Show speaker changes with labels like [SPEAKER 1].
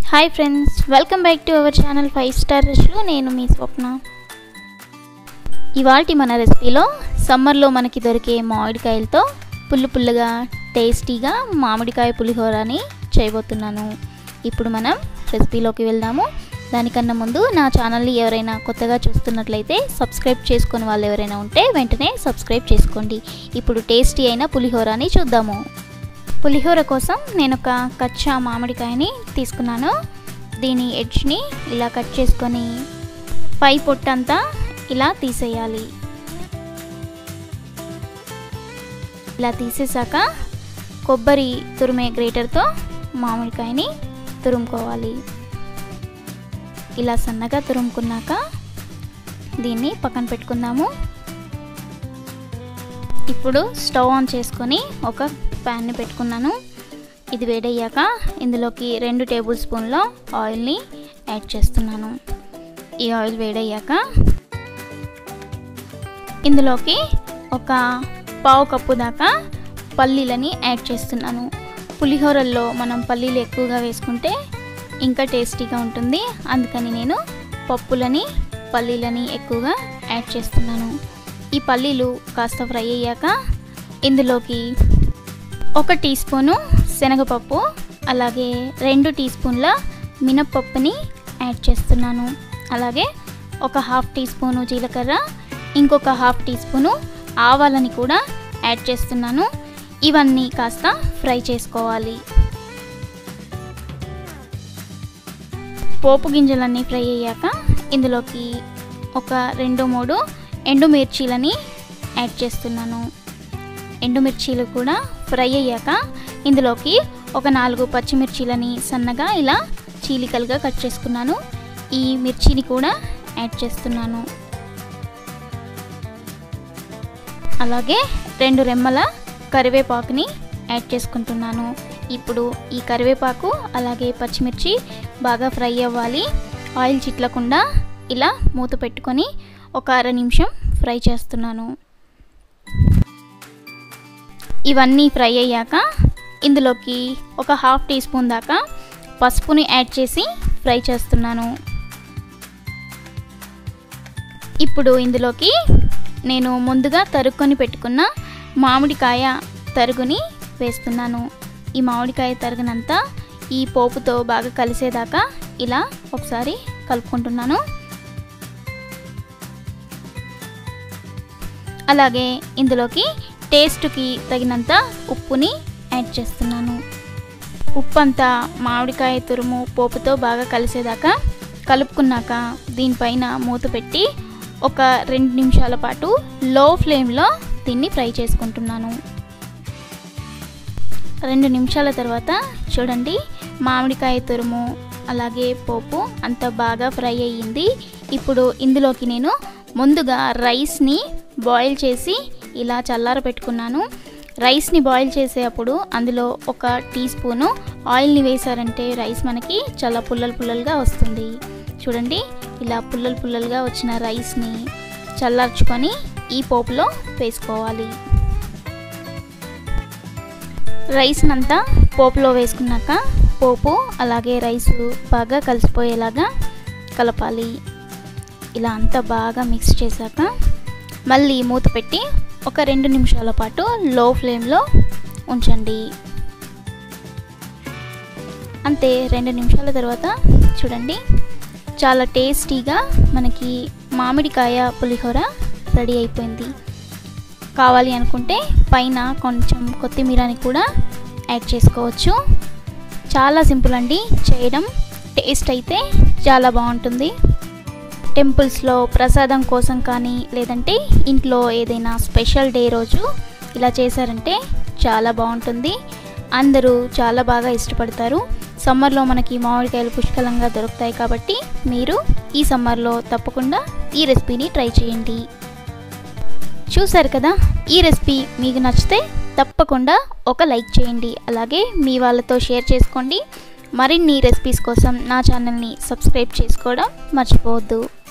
[SPEAKER 1] hi friends welcome back to our channel five star రుచులు నేను మీ స్వప్న ఇవాళ మన రెసిపీలో సమ్మర్లో మనకి దొరికే మామిడికాయలతో పుల్లు పుల్లుగా టేస్టీగా మామిడికాయ పులిహోరని చేయబోతున్నాను ఇప్పుడు మనం రెసిపీలోకి వెళ్దాము దానికన్నా ముందు నా ఛానల్ని ఎవరైనా కొత్తగా చూస్తున్నట్లయితే సబ్స్క్రైబ్ చేసుకుని వాళ్ళు ఎవరైనా ఉంటే వెంటనే సబ్స్క్రైబ్ చేసుకోండి ఇప్పుడు టేస్టీ అయిన పులిహోరని చూద్దాము పులిహోర కోసం నేను ఒక కచ్చా మామిడికాయని తీసుకున్నాను దీని ఎడ్జ్ని ఇలా కట్ చేసుకొని పై పొట్టంతా ఇలా తీసేయాలి ఇలా తీసేసాక కొబ్బరి తురిమే గ్రేటర్తో మామిడికాయని తురుముకోవాలి ఇలా సన్నగా తురుముకున్నాక దీన్ని పక్కన పెట్టుకుందాము ఇప్పుడు స్టవ్ ఆన్ చేసుకొని ఒక ప్యాన్ని పెట్టుకున్నాను ఇది వేడయ్యాక ఇందులోకి రెండు టేబుల్ స్పూన్ల ఆయిల్ని యాడ్ చేస్తున్నాను ఈ ఆయిల్ వేడయ్యాక ఇందులోకి ఒక పావు కప్పు దాకా పల్లీలని యాడ్ చేస్తున్నాను పులిహోరల్లో మనం పల్లీలు ఎక్కువగా వేసుకుంటే ఇంకా టేస్టీగా ఉంటుంది అందుకని నేను పప్పులని పల్లీలని ఎక్కువగా యాడ్ చేస్తున్నాను ఈ పల్లీలు కాస్త ఫ్రై అయ్యాక ఇందులోకి ఒక టీ స్పూను శనగపప్పు అలాగే రెండు టీ స్పూన్ల మినప్పప్పుని యాడ్ చేస్తున్నాను అలాగే ఒక హాఫ్ టీ స్పూను జీలకర్ర ఇంకొక హాఫ్ టీ స్పూను ఆవాలని కూడా యాడ్ చేస్తున్నాను ఇవన్నీ కాస్త ఫ్రై చేసుకోవాలి పోపు గింజలన్నీ ఫ్రై అయ్యాక ఇందులోకి ఒక రెండు మూడు ఎండుమిర్చీలని యాడ్ చేస్తున్నాను ఎండుమిర్చీలు కూడా ఫ్రై అయ్యాక ఇందులోకి ఒక నాలుగు పచ్చిమిర్చీలని సన్నగా ఇలా చీలికలుగా కట్ చేసుకున్నాను ఈ మిర్చిని కూడా యాడ్ చేస్తున్నాను అలాగే రెండు రెమ్మల కరివేపాకుని యాడ్ చేసుకుంటున్నాను ఇప్పుడు ఈ కరివేపాకు అలాగే పచ్చిమిర్చి బాగా ఫ్రై అవ్వాలి ఆయిల్ చిట్లకుండా ఇలా మూత పెట్టుకొని ఒక అర నిమిషం ఫ్రై చేస్తున్నాను ఇవన్నీ ఫ్రై అయ్యాక ఇందులోకి ఒక హాఫ్ టీ స్పూన్ దాకా పసుపుని యాడ్ చేసి ఫ్రై చేస్తున్నాను ఇప్పుడు ఇందులోకి నేను ముందుగా తరుక్కొని పెట్టుకున్న మామిడికాయ తరుగుని వేస్తున్నాను ఈ మామిడికాయ తరుగునంతా ఈ పోపుతో బాగా కలిసేదాకా ఇలా ఒకసారి కలుపుకుంటున్నాను అలాగే ఇందులోకి టేస్ట్కి తగినంత ఉప్పుని యాడ్ చేస్తున్నాను ఉప్పు అంతా మామిడికాయ తురుము పోపుతో బాగా కలిసేదాకా కలుపుకున్నాక దీనిపైన మూత పెట్టి ఒక రెండు నిమిషాల పాటు లో ఫ్లేమ్లో దీన్ని ఫ్రై చేసుకుంటున్నాను రెండు నిమిషాల తర్వాత చూడండి మామిడికాయ తురుము అలాగే పోపు అంత బాగా ఫ్రై అయ్యింది ఇప్పుడు ఇందులోకి నేను ముందుగా రైస్ని బాయిల్ చేసి ఇలా చల్లార పెట్టుకున్నాను రైస్ని బాయిల్ చేసేటప్పుడు అందులో ఒక టీ స్పూను ఆయిల్ని వేసారంటే రైస్ మనకి చాలా పుల్లలు పుల్లలుగా వస్తుంది చూడండి ఇలా పుల్లలు పుల్లలుగా వచ్చిన రైస్ని చల్లార్చుకొని ఈ పోపులో వేసుకోవాలి రైస్నంతా పోపులో వేసుకున్నాక పోపు అలాగే రైసు బాగా కలిసిపోయేలాగా కలపాలి ఇలా అంతా బాగా మిక్స్ చేశాక మళ్ళీ మూత పెట్టి ఒక రెండు నిమిషాల పాటు లో ఫ్లేమ్లో ఉంచండి అంతే రెండు నిమిషాల తర్వాత చూడండి చాలా టేస్టీగా మనకి మామిడికాయ పులిహోర రెడీ అయిపోయింది కావాలి అనుకుంటే పైన కొంచెం కొత్తిమీరని కూడా యాడ్ చేసుకోవచ్చు చాలా సింపుల్ అండి చేయడం టేస్ట్ అయితే చాలా బాగుంటుంది టెంపుల్స్లో ప్రసాదం కోసం కానీ లేదంటే ఇంట్లో ఏదైనా స్పెషల్ డే రోజు ఇలా చేశారంటే చాలా బాగుంటుంది అందరూ చాలా బాగా ఇష్టపడతారు సమ్మర్లో మనకి మామిడికాయలు పుష్కలంగా దొరుకుతాయి కాబట్టి మీరు ఈ సమ్మర్లో తప్పకుండా ఈ రెసిపీని ట్రై చేయండి చూసారు కదా ఈ రెసిపీ మీకు నచ్చితే తప్పకుండా ఒక లైక్ చేయండి అలాగే మీ వాళ్ళతో షేర్ చేసుకోండి మరిన్ని రెసిపీస్ కోసం నా ఛానల్ని సబ్స్క్రైబ్ చేసుకోవడం మర్చిపోవద్దు